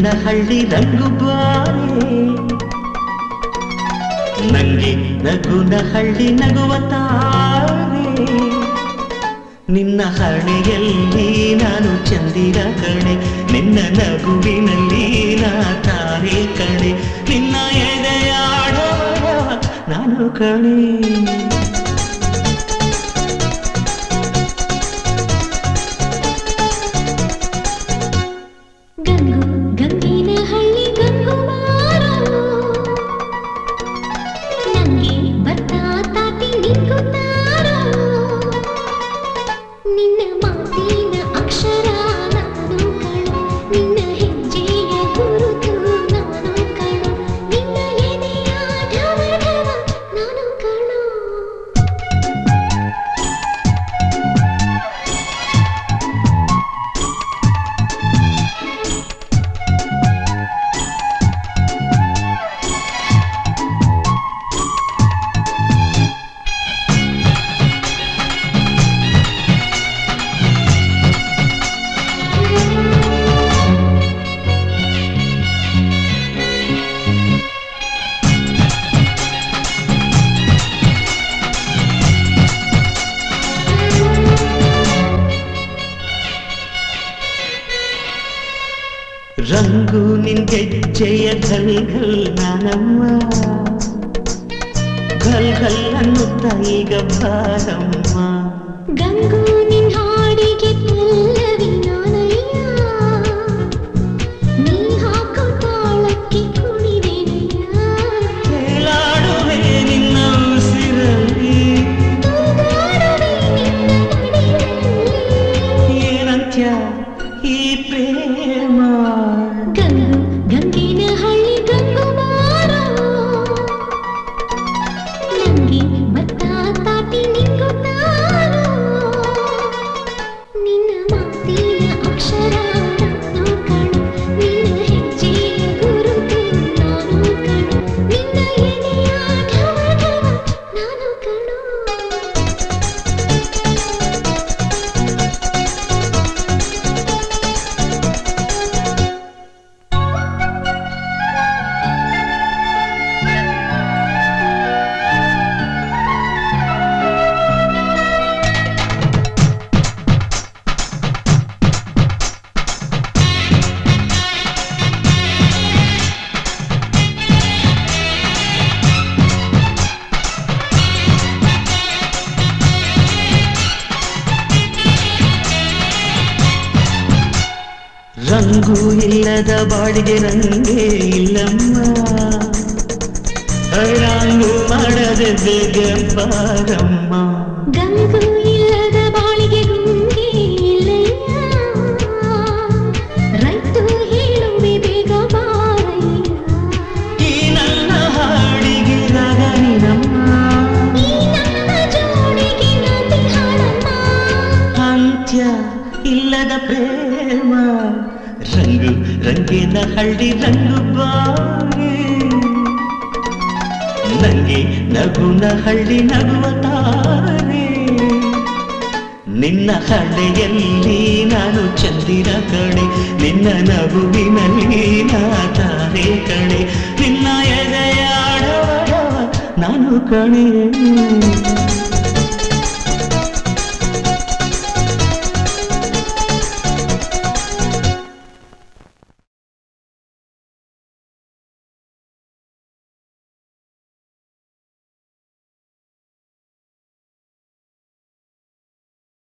ಹಳ್ಳಿ ರಂಗು ಬಾರೆ ನಂಗೆ ನಗುನ ಹಳ್ಳಿ ನಗುವ ತಾರೆ ನಿನ್ನ ಹಣೆಯಲ್ಲಿ ನಾನು ಚಂದಿರ ಕಣೆ ನಿನ್ನ ನಗುವಿನಲ್ಲಿ ನಾ ತಾರೆ ಕಣೆ ನಿನ್ನ ಎದೆಯಾಡವ ನಾನು ಕಣೆ ಗಂಗು ಗಂಗಿನ ಹಳ್ಳಿ ಗಂಗು ಮಾರೋ ನಂಗೆ ಬರ್ತಾ ತಾತಿ ನಿಂಗುತ್ತಾರೋ ನಿನ್ನ ಮಾತಿನ ಅಕ್ಷರ ನಾನು ಕಣು ನಿನ್ನ ಹೆಜ್ಜೆಯ ಗುರುತು ನಾನು ಕಣು ನಿನ್ನ ಎದೆಯ ಢವ ಢವ ನಾನು ಕಣು ರಂಗು ನಿನ್ಗೆಜ್ಜೆಯ ಘಲ್ ಘಲ್ ನಾನಮ್ಮ ಘಲ್ ಘಲ್ ಅನ್ನುತ್ತ ಈಗ ಬಾರಮ್ಮ ಗಂಗು ನಿನ್ ಹಾಡಿಗೆ ಪಲ್ಲವಿ ನಾನಯ್ಯ ನೀ ಹಾಕೋ ತಾಳಕ್ಕೆ ಕುಣಿವೆನಯ್ಯ ಕೇಳಾಡುವೆ ನಿನ್ನ ಉಸಿರಲ್ಲಿ ತೂಗಾಡುವೆ ನಿನ್ನ ಮಡಿಲಲ್ಲಿ ಏನಂತ್ಯ ಈ ಪ್ರೇಮ ಗಂಗು ಗಂಗಿನ ಹಳ್ಳಿ ಗಂಗು ಮಾರೋ ನಂಗೆ ಭತ್ತ ತಾಟಿ ನಿಂಗುತ್ತಾರೋ ನಿನ್ನ ಮಾತಿನ ಅಕ್ಷರ ನಾನು ಕಣು ನಿನ್ನ ಹೆಜ್ಜೆಯ ಗುರುತು ನಾನು ಕಣು ನಿನ್ನ ಎದೆಯ ಢವ ಢವ ನಾನು ಕಣು ರಂಗು ಇಲ್ಲದ ಬಾಡಿಗೆ ರಂಗೇ ಇಲ್ಲಮ್ಮ ರಂಗು ಮಾಡದೆ ಬೇಗ ಬಾರಮ್ಮ ಗಂಗು ಇಲ್ಲದ ಬಾಳಿಗೆ ಗುಂಗೆ ಇಲ್ಲಯ್ಯ ರೈತು ಹೇಳುವೆ ಬೇಗ ಬಾರಯ್ಯ ಈ ನನ್ನ ಹಾಡಿಗೆ ರಾಗನಿನಮ್ಮ ಈ ನನ್ನ ಜೋಡಿಗೆ ನಾತಿ ಹಾಡಮ್ಮ ಅಂತ್ಯ ಇಲ್ಲದ ಪ್ರೇಮ ರಂಗು ರಂಗಿನ ಹಳ್ಳಿ ರಂಗು ಬಾರೆ ನಂಗೆ ನಗುನ ಹಳ್ಳಿ ನಗುವ ತಾರೆ ನಿನ್ನ ಹಳ್ಳಿಯಲ್ಲಿ ನಾನು ಚಂದಿರ ಕಣೆ ನಿನ್ನ ನಗುವಿನಲ್ಲಿ ನಾ ತಾರೆ ಕಣೆ ನಿನ್ನ ಎದೆಯಾಡವ ನಾನು ಕಣೆ